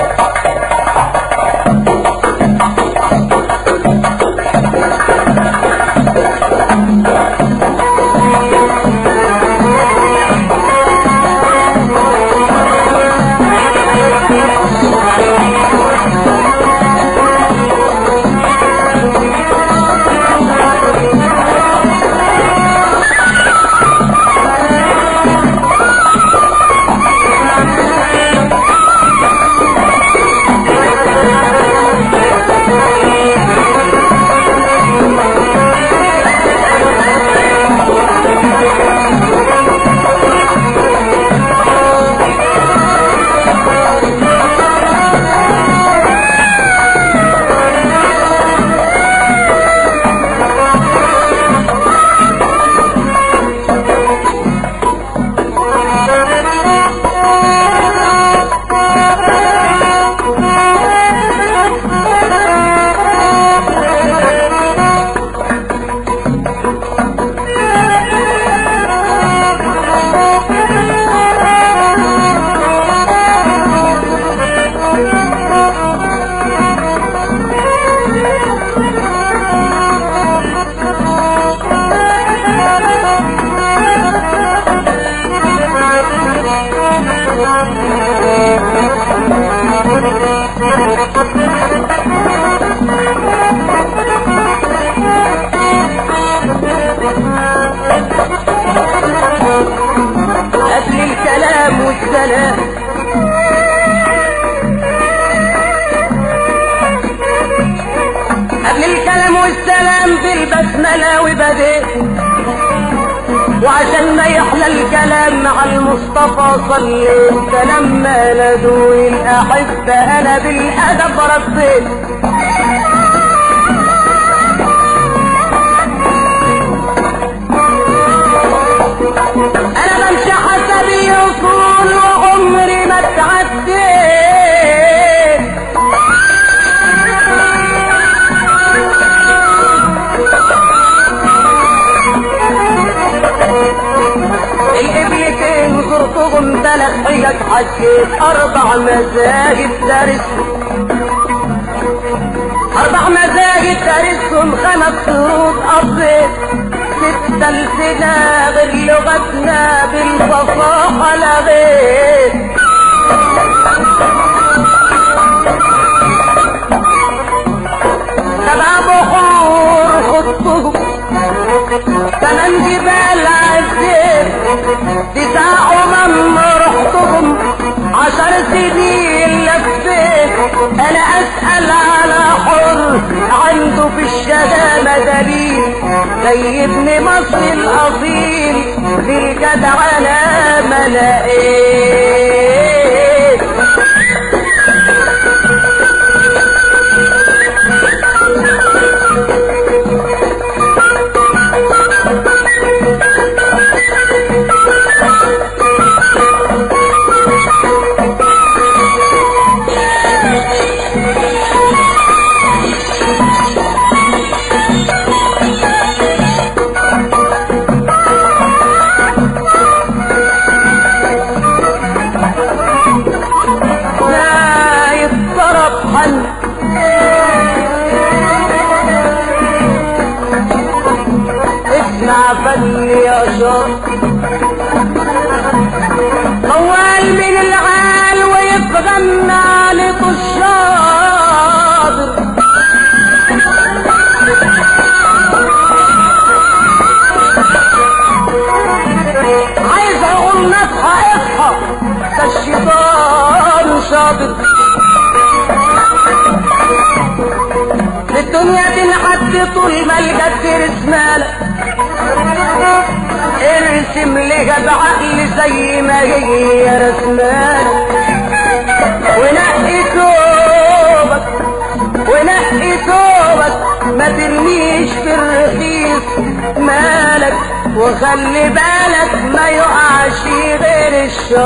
قبل الكلام والسلام قبل الكلام والسلام بالبسملة وبديت وعشان ما يحلى الكلام مع المصطفى صليت فلما نادوا الأحبة أنا بالأدب رديت أنا بمشي حسبي أصول وعمري ما اتعديت القبلتين زرتهم ثلاث حجج حجيت أربع مساجد دارسهم أربع مساجد دارسهم خمس شروط قضيت ستة لسنا غير لغتنا بالفصاحة لغيت سبع بحور خطهم ثمان جبال عديت تسع أمم رحتهم عشر سنين لفيت أنا أسأل على حر عنده في الشهامة دليل زي ابن مصر الأصيل في الجدع أنا ما لقيت لا يضطرب حل اسمع فن يا شر موال من العال ويتغنى لطشاطر عايز اقول نصحى اصحى ده الشيطان شاطر في الدنيا تنحد طول ما الجد رسمالة ارسم لها بعقل زي ما هي رسمالة ونقي ثوبك ونقي ثوبك ما ترميش في الرخيص مالك وخلي بالك ما يقعش غير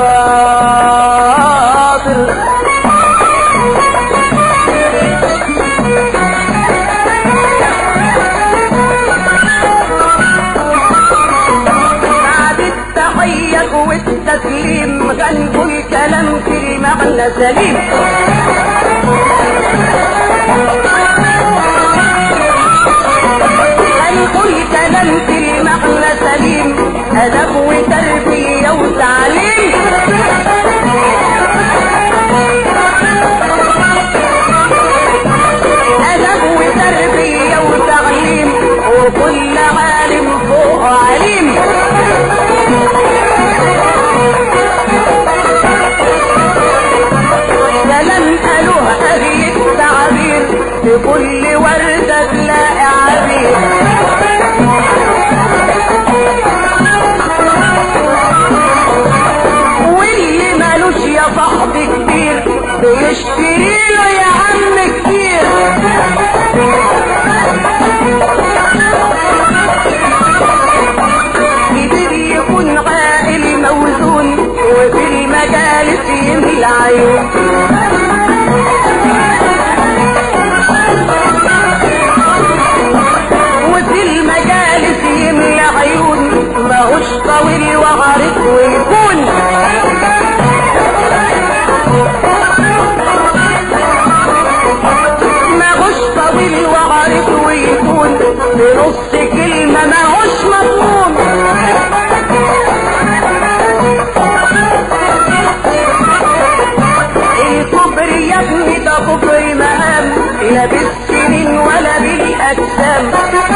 الشاطر بعد التحية والتسليم غنقوا الكلام في المعنى سليم بيشتري له يا عم كتير كبير يكون عاقل موزون وفي المجالس يملى عيون وفي المجالس يملى عيون ماهوش طويل وعريض ويكون ماهوش طويل وعريض ويكون بنص كلمة ماهوش مضمون الكبر يا ابني ده كبر مقام لا بالسنين ولا بالاجسام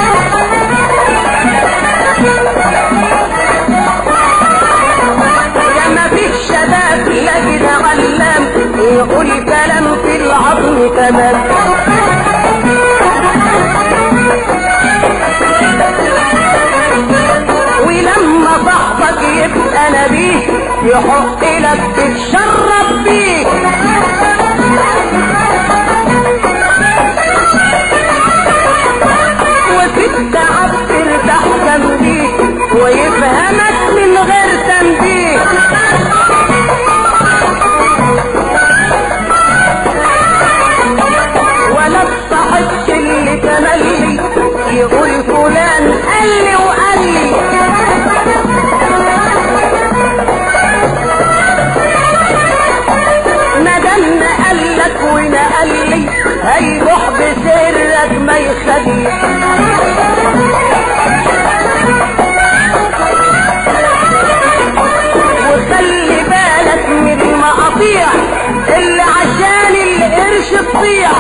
لما فيش شباب لا كده علام يقول كلام في العظم تمام ولما صاحبك يبقى نبيه يحق لك تتشرب بيه وتتعب ترتاح جنبيه ويفهمك من غير تنبيه ولا تصاحبش اللي تملي يقول فلان قال لي وقال لي مادام نقل لك ونقل لي هيروح بسرك ما يخلي وخلي بالك من المقاطيع اللي عشان القرش تضيع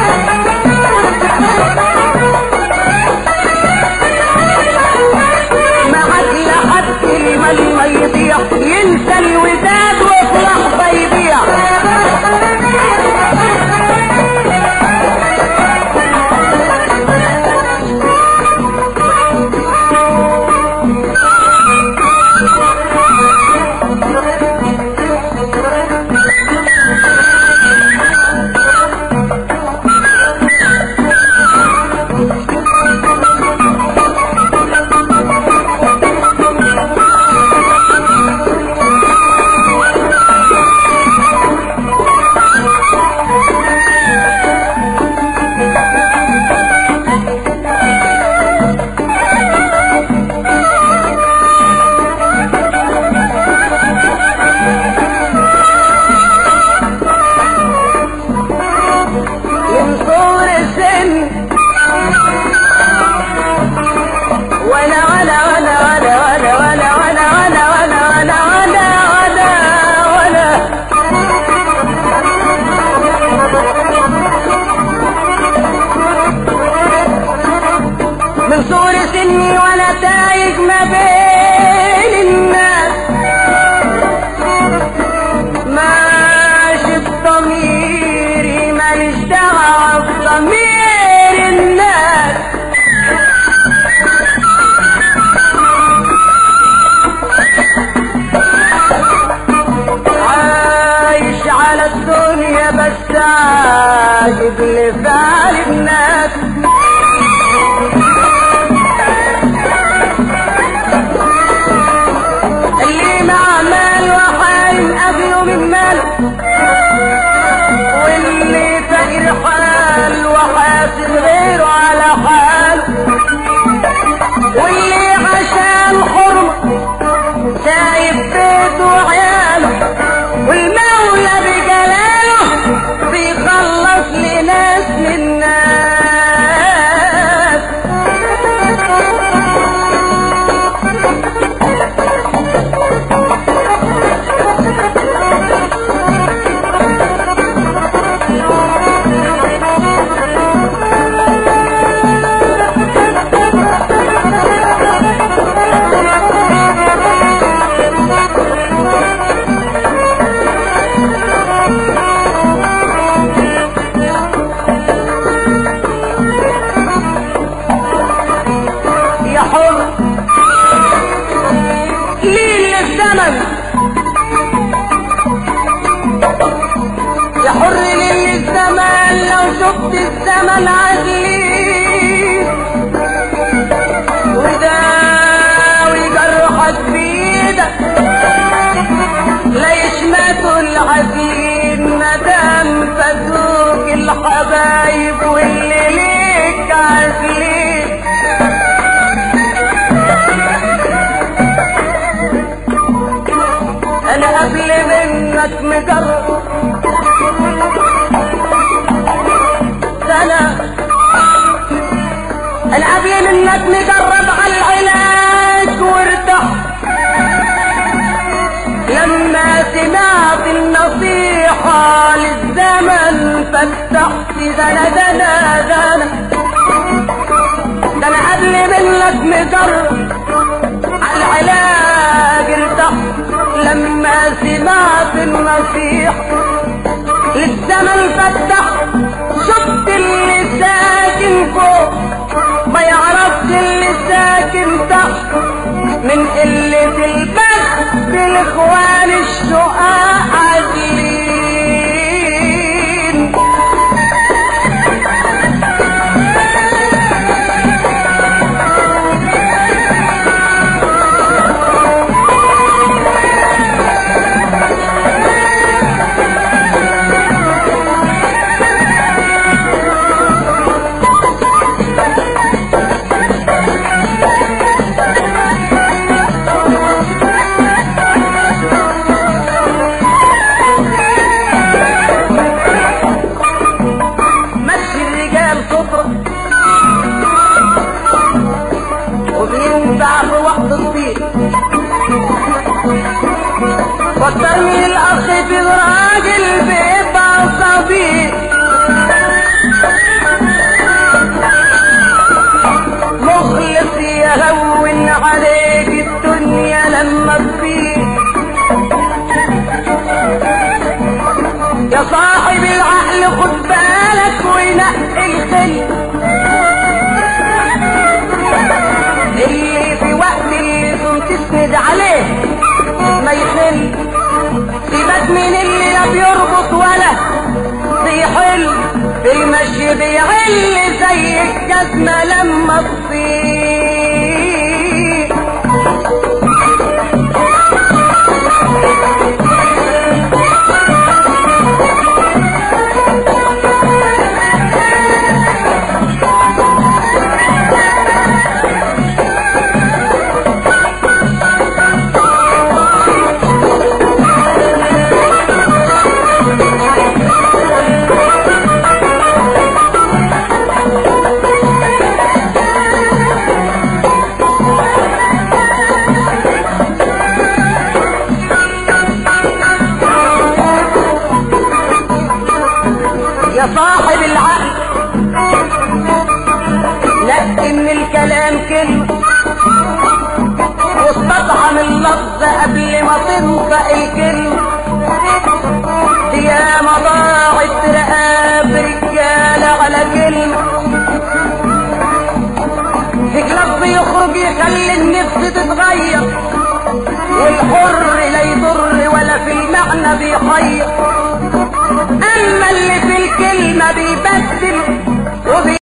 معاك لحد المال ما يضيع ينسى الوداد وفي لحظة يضيع من صغر السن ولا ولا ولا ولا ولا ولا ولا ولا ولا ولا ولا ولا ولا من صغر سني وانا تايه ما بين الناس ماشي بضميري ماليش دعوة بضمير الناس عايش على الدنيا بس عاجب لفعل الناس اللي مع مال وحايم قبله من ماله واللي فقير حال وحاسب غيره على حاله واللي عشان حرمه سايب بيته وعياله والمولى بجلاله بيخلص لناس من شفت الزمن عجلين وداوي جرحك بيدك لا يشمتوا العزيز مدام فاتوك الحبايب واللي ليك عازلين انا قبل منك مجرب سنة انا قبل منك مجرب على العلاج وارتحت لما سمعت النصيحة للزمن فتحت دنا دنا دنا ده انا قبل منك مجرب على العلاج ارتحت لما سمعت النصيحة للزمن فتحت شفت اللي ساكن فوق ما يعرفش اللي ساكن تحت من قلة البخت بالاخوان الشقاء عاجلين مشي الرجال سطرة وبينفع في وقت الصيف فكرني الاخ في راجل بيبقى صديق مخلص يهون عليك الدنيا لما تفيق يا صاحب العقل خد بالك ونقي الخل اللي في وقت اللزوم تسند عليه ما يخل سيبك من اللي لا بيربط ولا بيحل المشي بيعل زي الجزمة لما تصير يا صاحب العقل نقي من الكلام كلمة واستطعم اللفظ قبل ما تنطق الكلمة يا ضاعت رقاب رجالة على كلمة فيك لفظ يخرج يخلي النفس تتغير والحر لا يضر ولا في المعنى بيخير اما اللي في الكلمة بيبدل وبي